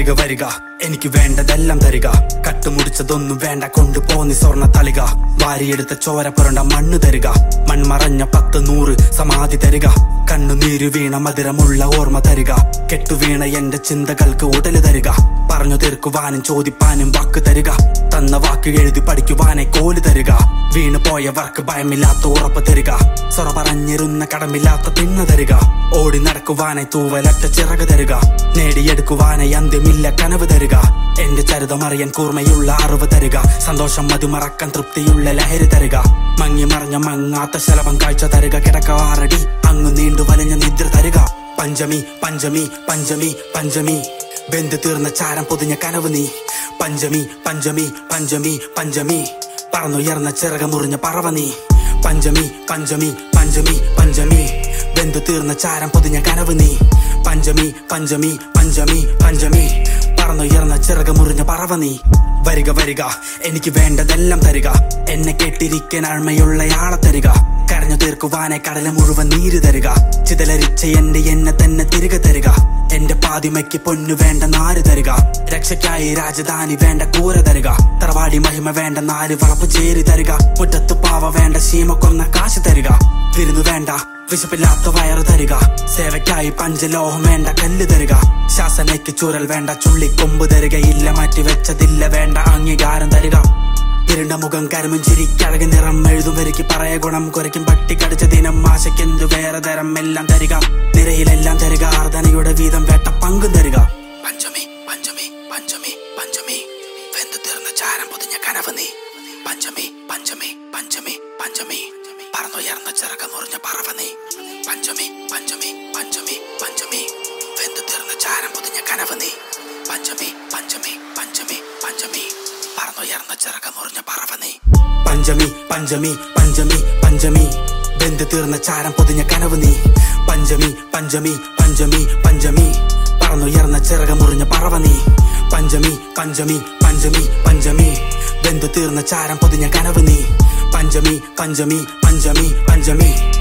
വരിക വരിക എനിക്ക് വേണ്ടതെല്ലാം തരിക കട്ടുമുടിച്ചതൊന്നും വേണ്ട കൊണ്ടുപോന്നി സ്വർണ്ണ തളിക വാരിയെടുത്ത ചോര പുരണ്ട മണ്ണ് തരിക മൺമറഞ്ഞ പത്ത് നൂറ് സമാധി തരിക കണ്ണുനീര് വീണ മധുരമുള്ള ഓർമ്മ തരിക കെട്ടുവീണ എന്റെ ചിന്തകൾക്ക് ഉടല് തരിക പറഞ്ഞു തീർക്കുവാനും ചോദിപ്പാനും വാക്ക് തരിക തന്ന വാക്ക് എഴുതി പഠിക്കുവാനെ കോല് തരിക വീണു പോയവർക്ക് ഭയമില്ലാത്ത ഉറപ്പ് തരിക സൊറ പറഞ്ഞിരുന്ന കടമില്ലാത്ത തിന്ന തരിക ഓടി നടക്കുവാനെ തൂവലറ്റ ചിറക് തരിക നേടിയെടുക്കുവാനെ അന്ത്യമില്ല കനവ് തരിക എന്റെ ചരിതമറിയാൻ കൂർമ്മയുള്ള അറിവ് തരിക സന്തോഷം മതിമറക്കാൻ തൃപ്തിയുള്ള ലഹരി തരിക മങ്ങി മറഞ്ഞ മങ്ങാത്ത ശലഭം കാഴ്ച തരിക കിടക്കവാറടി അങ്ങ് നീണ്ടു വലിഞ്ഞ നിദ്ര തരിക പഞ്ചമി പഞ്ചമി പഞ്ചമി പഞ്ചമി വെന്ത് തീർന്ന ചാരം പൊതിഞ്ഞ കനവ് നീ പഞ്ചമി പഞ്ചമി പഞ്ചമി പഞ്ചമി പറന്നുയർന്ന ചിറക മുറിഞ്ഞ പറവ നീ പഞ്ചമി പഞ്ചമി പഞ്ചമി പഞ്ചമി വെന്തു തീർന്ന ചാരം പൊതിഞ്ഞ കനവ് നീ പഞ്ചമി പഞ്ചമി പഞ്ചമി പഞ്ചമി പറന്നുയർന്ന ചിറക മുറിഞ്ഞ പറവ നീ വരിക വരിക എനിക്ക് വേണ്ടതെല്ലാം തരിക എന്നെ കെട്ടിരിക്കാൻ അഴ്മയുള്ളയാളെ തരിക കരഞ്ഞു തീർക്കുവാനെ കടല് മുഴുവൻ നീര് തരിക ചിതലരിച്ച എന്റെ എന്നെ തന്നെ തിരികെ തരിക എന്റെ പാതിമയ്ക്ക് പൊന്നു വേണ്ട നാര് തരിക രക്ഷയ്ക്കായി രാജധാനി വേണ്ട കൂര തരിക തറവാടി മഹിമ വേണ്ട നാല് വളപ്പ് ചേരി തരിക മുറ്റത്തു പാവ വേണ്ട ശീമ കൊന്ന കാശ് തരിക വിരുന്നു വേണ്ട വിശപ്പില്ലാത്ത വയറ് തരിക സേവയ്ക്കായി പഞ്ചലോഹം വേണ്ട കല്ല് തരിക ശാസനയ്ക്ക് ചൂരൽ വേണ്ട ചുള്ളിക്കൊമ്പ് തരിക ഇല്ല മാറ്റി വെച്ചതില്ല വേണ്ട അംഗീകാരം തരിക ഇരുണ്ട മുഖം കരമുഞ്ചിരി കഴകി നിറം എഴുതും വരിക്ക് പറയ ഗുണം കുരയ്ക്കും പട്ടി കടിച്ച ദിനം ആശയ്ക്കെന്തു വേറെ തരം എല്ലാം തരിക നിരയിലെല്ലാം തരിക ആർദ്ദനയുടെ വീതം വേട്ട പങ്കും തരിക പഞ്ചമി പഞ്ചമി പഞ്ചമി പഞ്ചമി വെന്തു തീർന്ന ചാരം പൊതിഞ്ഞ കനവ് നീ പഞ്ചമി പഞ്ചമി പഞ്ചമി പഞ്ചമി പറന്നുയർന്ന ചിറക മുറിഞ്ഞ പറവ നീ പഞ്ചമി പഞ്ചമി പഞ്ചമി പഞ്ചമി വെന്തു തീർന്ന ചാരം പൊതിഞ്ഞ കനവ് നീ പഞ്ചമി പഞ്ചമി പഞ്ചമി പഞ്ചമി പറന്നുയർന്ന ചിറക മുറിഞ്ഞ പറവ നീ പഞ്ചമി പഞ്ചമി പഞ്ചമി പഞ്ചമി വെന്തു തീർന്ന ചാരം പൊതിഞ്ഞ കനവ് നീ പഞ്ചമി പഞ്ചമി പഞ്ചമി പഞ്ചമി പറന്നുയർന്ന ചിറക മുറിഞ്ഞ പറവ നീ പഞ്ചമി പഞ്ചമി പഞ്ചമി പഞ്ചമി വെന്തു തീർന്ന ചാരം പൊതിഞ്ഞ കനവ് നീ പഞ്ചമി പഞ്ചമി പഞ്ചമി പഞ്ചമി